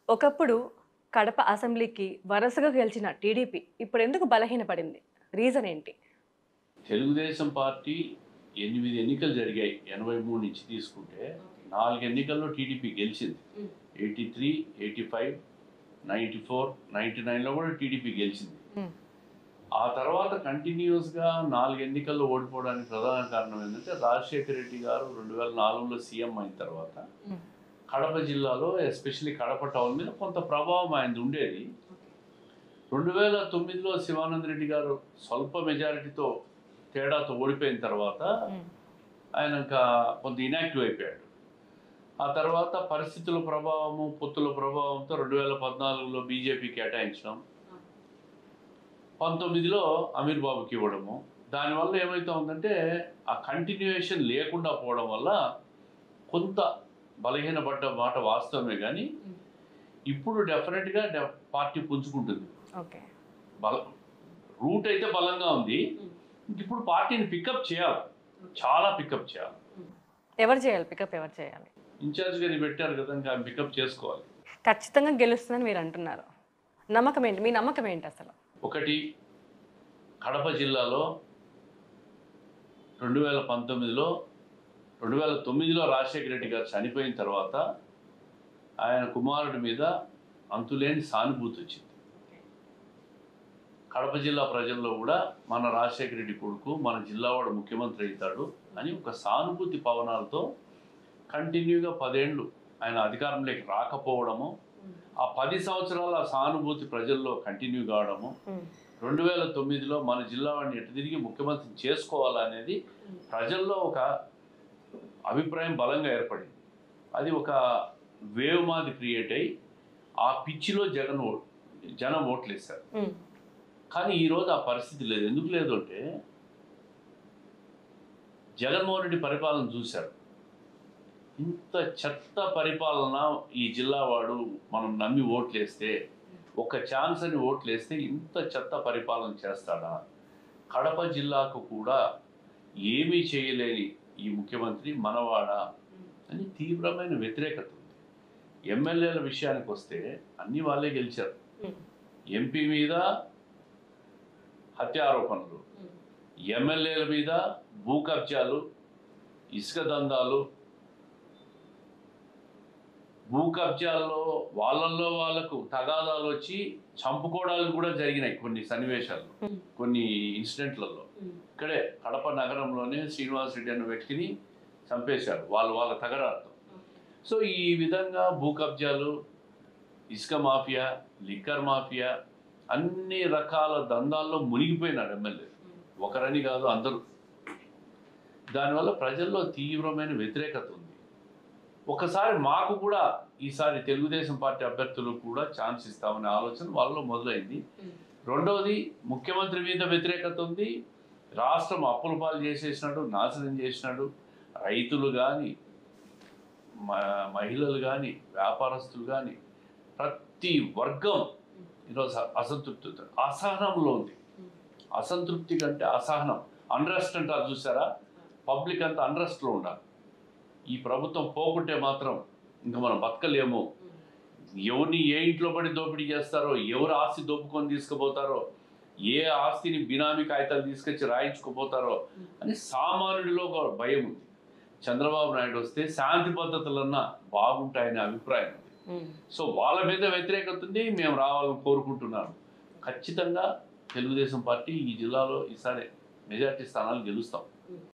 ఒకప్పుడు కడప అసెంబ్లీకి వరుసగా గెలిచిన టీడీపీ ఇప్పుడు ఎందుకు బలహీనపడింది రీజన్ ఏంటి తెలుగుదేశం పార్టీ ఎనిమిది ఎన్నికలు జరిగాయి ఎనభై మూడు నుంచి తీసుకుంటే నాలుగు ఎన్నికల్లో టీడీపీ గెలిచింది eighty three eighty five ninety four ninety నైన్లో కూడా టీడీపీ గెలిచింది Hmm. ఆ తర్వాత కంటిన్యూస్గా నాలుగు ఎన్నికల్లో ఓడిపోవడానికి ప్రధాన కారణం ఏంటంటే రాజశేఖర రెడ్డి గారు రెండు వేల నాలుగులో సీఎం అయిన తర్వాత Hmm. కడప జిల్లాలో ఎస్పెషల్లీ కడప టౌన్ మీద కొంత ప్రభావం ఆయనది ఉండేది రెండు వేల తొమ్మిదిలో శివానంద రెడ్డి గారు స్వల్ప మెజారిటీతో తేడాతో ఓడిపోయిన తర్వాత ఆయన ఇంకా కొంత ఇనాక్టివ్ అయిపోయాడు ఆ తర్వాత పరిస్థితుల ప్రభావము పొత్తుల ప్రభావంతో రెండు వేల పద్నాలుగులో బీజేపీ కేటాయించడం పంతొమ్మిదిలో అమీర్ బాబుకి ఇవ్వడము దానివల్ల ఏమైతే ఉందంటే ఆ కంటిన్యూయేషన్ లేకుండా పోవడం వల్ల కొంత బలహీనపడ్డ మాట వాస్తవమే కానీ ఇప్పుడు డెఫినెట్గా డె- పార్టీ పుంజుకుంటుంది ఓకే బల రూట్ అయితే బలంగా ఉంది ఇప్పుడు పార్టీని పికప్ చేయాలి చాలా పికప్ చేయాలి ఎవరు చేయాలి పికప్ ఎవరు చేయాలి ఇన్ఛార్జ్ గారిని పెట్టారు కదా ఇంకా పికప్ చేసుకోవాలి ఖచ్చితంగా గెలుస్తుందని మీరు అంటున్నారు నమ్మకం ఏంటి మీ నమ్మకం ఏంటి అసలు ఒకటి కడప జిల్లాలో రెండు వేల పంతొమ్మిదిలో రెండు వేల తొమ్మిదిలో రాజశేఖర రెడ్డి గారు చనిపోయిన తర్వాత ఆయన కుమారుడి మీద అంతులేని సానుభూతి వచ్చింది కడప జిల్లా ప్రజల్లో కూడా మన రాజశేఖర రెడ్డి కొడుకు మన జిల్లావాడు ముఖ్యమంత్రి అవుతాడు అని ఒక సానుభూతి పవనాలతో కంటిన్యూగా పదేళ్ళు ఆయన అధికారంలోకి రాకపోవడము ఆ పది సంవత్సరాల ఆ సానుభూతి ప్రజల్లో కంటిన్యూ కావడము రెండు వేల తొమ్మిదిలో మన జిల్లా వాడిని ఎటు తిరిగి ముఖ్యమంత్రిని చేసుకోవాలనేది ప్రజల్లో ఒక అభిప్రాయం బలంగా ఏర్పడింది అది ఒక వేవ్ మాది క్రియేట్ అయ్యి ఆ పిచ్చిలో జగన్ ఓ జనం ఓట్లు వేశారు కానీ ఈరోజు ఆ పరిస్థితి లేదు ఎందుకు లేదు అంటే జగన్మోహన్ రెడ్డి పరిపాలన చూశారు ఇంత చెత్త పరిపాలన ఈ జిల్లా వాడు మనం నమ్మి ఓట్లేస్తే ఒక ఛాన్స్ అని ఓట్లేస్తే ఇంత చెత్త పరిపాలన చేస్తాడా కడప జిల్లాకు కూడా ఏమీ చేయలేని ఈ ముఖ్యమంత్రి మనవాడా అని తీవ్రమైన వ్యతిరేకత ఉంది ఎమ్మెల్యేల విషయానికి వస్తే అన్ని వాళ్ళే గెలిచారు ఎంపీ మీద హత్య ఆరోపణలు ఎమ్మెల్యేల మీద భూ కబ్జాలు ఇసుక దందాలు భూ కబ్జాల్లో వాళ్ళల్లో వాళ్ళకు తగాదాలు వచ్చి చంపుకోవడాలు కూడా జరిగినాయి కొన్ని సన్నివేశాలు కొన్ని ఇన్సిడెంట్లలో ఇక్కడే కడప నగరంలోనే శ్రీనివాస్ రెడ్డి అనే వ్యక్తిని చంపేశారు వాళ్ళు వాళ్ళ తగరాలతో సో ఈ విధంగా భూ కబ్జాలు ఇసుక మాఫియా లిక్కర్ మాఫియా అన్ని రకాల దందాల్లో మునిగిపోయినాడు ఎమ్మెల్యే ఒకరని కాదు అందరూ దానివల్ల ప్రజల్లో తీవ్రమైన వ్యతిరేకత ఉంది ఒకసారి మాకు కూడా ఈసారి తెలుగుదేశం పార్టీ అభ్యర్థులు కూడా ఛాన్స్ ఇస్తామనే ఆలోచన వాళ్ళలో మొదలైంది రెండవది ముఖ్యమంత్రి మీద వ్యతిరేకత ఉంది రాష్ట్రం అప్పుల పాలు చేసేసినాడు నాశనం చేసినాడు రైతులు కానీ మహిళలు కానీ వ్యాపారస్తులు కానీ ప్రతి వర్గం ఈరోజు అసంతృప్తి అసహనంలో ఉంది అసంతృప్తి కంటే అసహనం అన్రెస్ట్ అంటారు చూసారా పబ్లిక్ అంతా అన్రెస్ట్లో ఉండాలి ఈ ప్రభుత్వం పోకుంటే మాత్రం ఇంకా మనం బతకలేము ఎవరిని ఏ ఇంట్లో పడి దోపిడీ చేస్తారో ఎవరు ఆస్తి దోపుకొని తీసుకుపోతారో ఏ ఆస్తిని బినామీ కాగితాలు తీసుకొచ్చి రాయించుకుపోతారో అని సామాన్యుడిలో ఒక భయం ఉంది చంద్రబాబు నాయుడు వస్తే శాంతి పద్ధతులన్నా బాగుంటాయనే అభిప్రాయం ఉంది సో వాళ్ళ మీద వ్యతిరేకత ఉంది మేము రావాలని కోరుకుంటున్నాను ఖచ్చితంగా తెలుగుదేశం పార్టీ ఈ జిల్లాలో ఈసారి మెజార్టీ స్థానాలు గెలుస్తాం